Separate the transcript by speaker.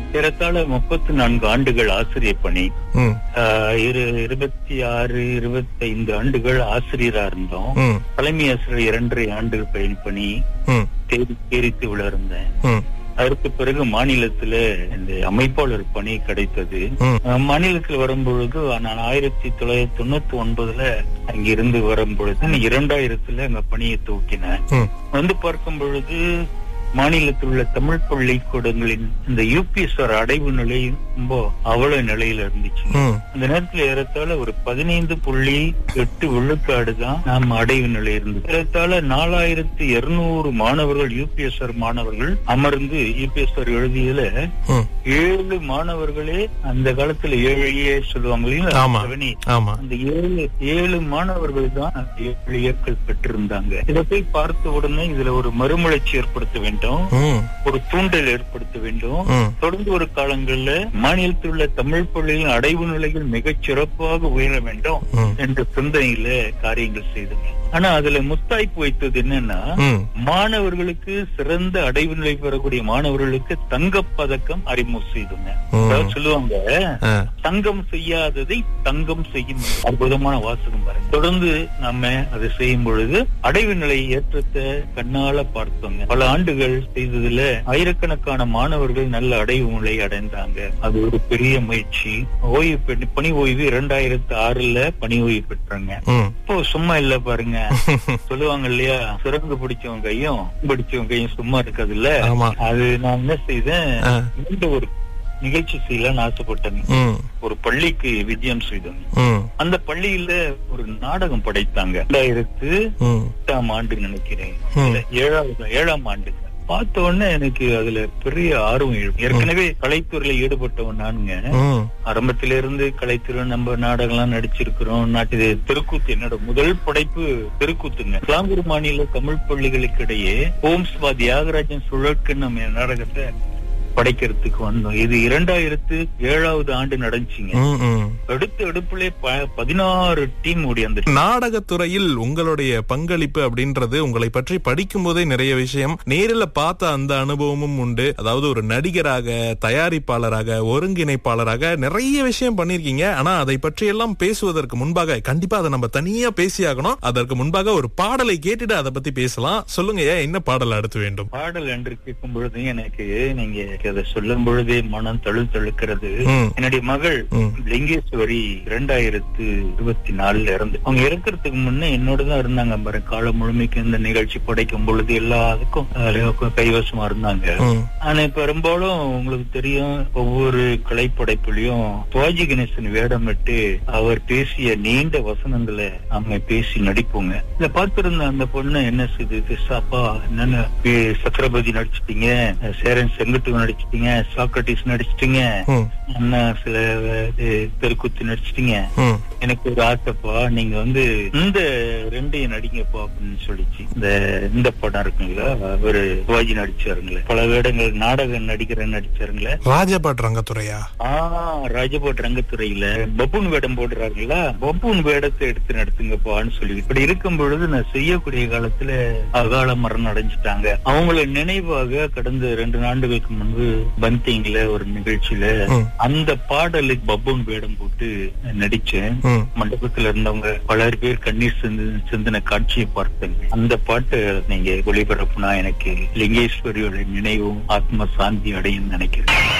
Speaker 1: ஏறத்தாழ முப்பத்தி நான்கு ஆண்டுகள் ஆசிரியர் பணி
Speaker 2: ம்
Speaker 1: ஆஹ் இரு இருபத்தி ஆறு இருபத்தைந்து ஆண்டுகள் ஆசிரியரா இருந்தோம்
Speaker 2: ம்
Speaker 1: தலைமை ஆசிரியர் இரண்டரை ஆண்டுகள் பயன் பணி
Speaker 2: ம்
Speaker 1: தேடி தேரித்து விழ இருந்தேன்
Speaker 2: ம்
Speaker 1: அதற்கு பிறகு மாநிலத்துல இந்த அமைப்பாளர் பணி கிடைத்தது
Speaker 2: ம்
Speaker 1: அஹ் மாநிலத்தில் வரும்பொழுது நான் ஆயிரத்தி தொள்ளாயிரத்தி தொண்ணூத்தி ஒன்பதுல அங்கிருந்து வரும்பொழுது இரண்டாயிரத்துல அங்க பணியை துவக்கினேன்
Speaker 2: ம்
Speaker 1: வந்து பார்க்கும் பொழுது மாநிலத்தில் உள்ள தமிழ் பள்ளிக்கூடங்களின் இந்த யூபிஎஸ்ஆர் அடைவு நிலை ரொம்ப அவல நிலையில இருந்துச்சு
Speaker 2: ம்
Speaker 1: அந்த நேரத்துல ஏறத்தாழ ஒரு பதினைந்து புள்ளி எட்டு விழுக்காடு தான் நாம் அடைவு நிலை இருந்தது ஏறத்தாழ நாலாயிரத்தி இருநூறு மாணவர்கள் யூபிஎஸ்ஆர் மாணவர்கள் அமர்ந்து யூபிஎஸ்ஆர் எழுதியதுல
Speaker 2: ம்
Speaker 1: ஏழு மாணவர்களே அந்த காலத்துல ஏழையே சொல்லுவாங்க இல்லைங்களா?
Speaker 2: ஆமா.
Speaker 1: செவனி.
Speaker 2: ஆமா
Speaker 1: அந்த ஏழு ஏழு மாணவர்கள் தான் அந்த ஏழு ஏற்கள் பெற்றிருந்தாங்க இதை போய் பார்த்த உடனே இதுல ஒரு மறுமலர்ச்சி ஏற்படுத்த வேண்டும்
Speaker 2: ம்
Speaker 1: ஒரு தூண்டல் ஏற்படுத்த வேண்டும்
Speaker 2: ம்
Speaker 1: தொடர்ந்து ஒரு காலங்கள்ல மாநிலத்தில் உள்ள தமிழ் பள்ளிகளின் அடைவு நிலைகள் மிகச் சிறப்பாக உயர வேண்டும்
Speaker 2: ம்
Speaker 1: என்ற சிந்தனையில காரியங்கள் செய்தோம் ஆனா அதுல முத்தாய்ப்பு வைத்தது என்னன்னா
Speaker 2: ம்
Speaker 1: மாணவர்களுக்கு சிறந்த அடைவு நிலை பெறக்கூடிய மாணவர்களுக்கு தங்கப் பதக்கம் அறிமுகம் செய்துங்க
Speaker 2: ம்.
Speaker 1: அதாவது சொல்லுவாங்க
Speaker 2: ஆ
Speaker 1: தங்கம் செய்யாததை தங்கம் செய்யும் அற்புதமான வாசகம் பாருங்க தொடர்ந்து நாம அதை செய்யும் பொழுது அடைவு நிலை ஏற்றத்தை கண்ணால பார்த்தோங்க பல ஆண்டுகள் செய்ததுல ஆயிரக்கணக்கான மாணவர்கள் நல்ல அடைவு நிலை அடைந்தாங்க அது ஒரு பெரிய முயற்சி ஓய்வு பெற்று பணி ஓய்வு இரண்டாயிரத்தி ஆறுல பணி ஓய்வு பெற்றாங்க
Speaker 2: ம்
Speaker 1: இப்போ சும்மா இல்ல பாருங்க சொல்லுவாங்க இல்லையா சுரங்கு பிடிச்சவங்க கையும் பிடிச்சவங்க கையும் சும்மா இருக்காது இல்ல
Speaker 2: ஆமா
Speaker 1: அது நான் என்ன செய்தேன்
Speaker 2: ஆ.
Speaker 1: இந்த ஒரு நிகழ்ச்சி செய்யலாம்னு ஆசைப்பட்டேன்
Speaker 2: ம்
Speaker 1: ஒரு பள்ளிக்கு விஜயம் செய்தோம்
Speaker 2: ம்
Speaker 1: அந்த பள்ளியில ஒரு நாடகம் படைத்தாங்க ரெண்டாயிரத்து
Speaker 2: ம்
Speaker 1: எட்டாம் ஆண்டு நினைக்கிறேன்
Speaker 2: ம்.
Speaker 1: இல்ல, ஏழாவது ஏழாம் ஆண்டு பார்த்த உடனே எனக்கு அதுல பெரிய ஆர்வம் எழும் ஏற்கனவே கலைத்துறையில ஈடுபட்டவன் நானுங்க
Speaker 2: ம்
Speaker 1: ஆரம்பத்தில இருந்து கலைத்துறை நம்ம நாடகம்லாம் நடிச்சிருக்கிறோம் நாட்டு தெருக்கூத்து என்னோட முதல் படைப்பு தெருக்கூத்துங்க கிளாங்கூர் மாநில தமிழ் பள்ளிகளுக்கு இடையே ஹோம்ஸ் வா தியாகராஜன் சுழற்கன் நம்ம நாடகத்தை படைக்கிறதுக்கு வந்தோம் இது இரண்டாயிரத்து ஏழாவது ஆண்டு நடந்துச்சுங்க
Speaker 2: ம் ம்
Speaker 1: அடுத்த அடுப்புல பதினாறு டீம் ஓடியாந்து
Speaker 2: நாடகத்துறையில் உங்களுடைய பங்களிப்பு அப்படின்றது உங்களை பற்றி படிக்கும் போதே நிறைய விஷயம் நேரில் பார்த்த அந்த அனுபவமும் உண்டு அதாவது ஒரு நடிகராக தயாரிப்பாளராக ஒருங்கிணைப்பாளராக நிறைய விஷயம் பண்ணிருக்கீங்க ஆனா அதை பற்றி எல்லாம் பேசுவதற்கு முன்பாக கண்டிப்பா அதை நம்ம தனியா பேசியாகணும் அதற்கு முன்பாக ஒரு பாடலை கேட்டுட்டு அதை பத்தி பேசலாம் சொல்லுங்க ஏன் என்ன பாடல் அடுத்து வேண்டும்
Speaker 1: பாடல் என்று கேட்கும் பொழுது எனக்கு நீங்க அதை சொல்லும் பொழுதே மனம் தழு தழுக்கிறது
Speaker 2: ம்
Speaker 1: என்னுடைய மகள்
Speaker 2: ம்
Speaker 1: லிங்கேஸ்வரி இரண்டாயிரத்து இருபத்தி நாலுல இருந்து அவங்க இறக்கறதுக்கு முன்னே என்னோட தான் இருந்தாங்க பாரு காலம் முழுமைக்கு இந்த நிகழ்ச்சி படைக்கும் பொழுது எல்லாத்துக்கும் அதுல கைவசமா இருந்தாங்க
Speaker 2: ம்
Speaker 1: ஆனா பெரும்பாலும் உங்களுக்கு தெரியும் ஒவ்வொரு கலைப்படைப்புலயும் சிவாஜி கணேசன் வேடமிட்டு அவர் பேசிய நீண்ட வசனங்களை நாம பேசி நடிப்போங்க இத பார்த்திருந்த அந்த பொண்ணு என்ன செய்யுது சாப்பா என்னன்னு பே- சக்கரபதி நடிச்சிட்டீங்க சேரன் செங்கட்டு நடிச்சிட்டீங்க சாக்ரட்டிஸ் நடிச்சிட்டீங்க
Speaker 2: ம்
Speaker 1: அண்ணா சில அஹ், தெருக்கூத்து நடிச்சிட்டீங்க
Speaker 2: ம்
Speaker 1: எனக்கு ஒரு ஆசைப்பா நீங்க வந்து இந்த ரெண்டையும் நடிங்கப்பா அப்படின்னு சொல்லிச்சு இந்த இந்த படம் இருக்குங்களா ஒரு சிவாஜி நடிச்சாருங்களே பல வேடங்கள் நாடக நடிக்கிற நடிச்சாருங்களே
Speaker 2: ராஜபாட் ரங்கத்துறையா
Speaker 1: ஆஹ் ராஜபாட் ரங்கத்துறையில பப்பூன் வேடம் போடுறாங்களா பப்பூன் வேடத்தை எடுத்து நடத்துங்கப்பான்னு சொல்லி இப்படி இருக்கும் பொழுது நான் செய்யக்கூடிய காலத்துல அகால மரணம் அடைஞ்சிட்டாங்க அவங்கள நினைவாக கடந்த ரெண்டு ஆண்டுகளுக்கு முன்பு பந்திங்ல ஒரு நிகழ்ச்சியில
Speaker 2: ம்
Speaker 1: அந்த பாடலுக்கு பப்பூன் வேடம் போட்டு நடிச்சேன்
Speaker 2: ம்
Speaker 1: மண்டபத்துல இருந்தவங்க பலர் பேர் கண்ணீர் சிந்து சிந்தின காட்சியை பார்த்தேங்க அந்த பாட்டு நீங்க ஒளிபரப்புனா எனக்கு லிங்கேஸ்வரியோட நினைவும் ஆத்ம சாந்தி அடையும் நினைக்கிறேன்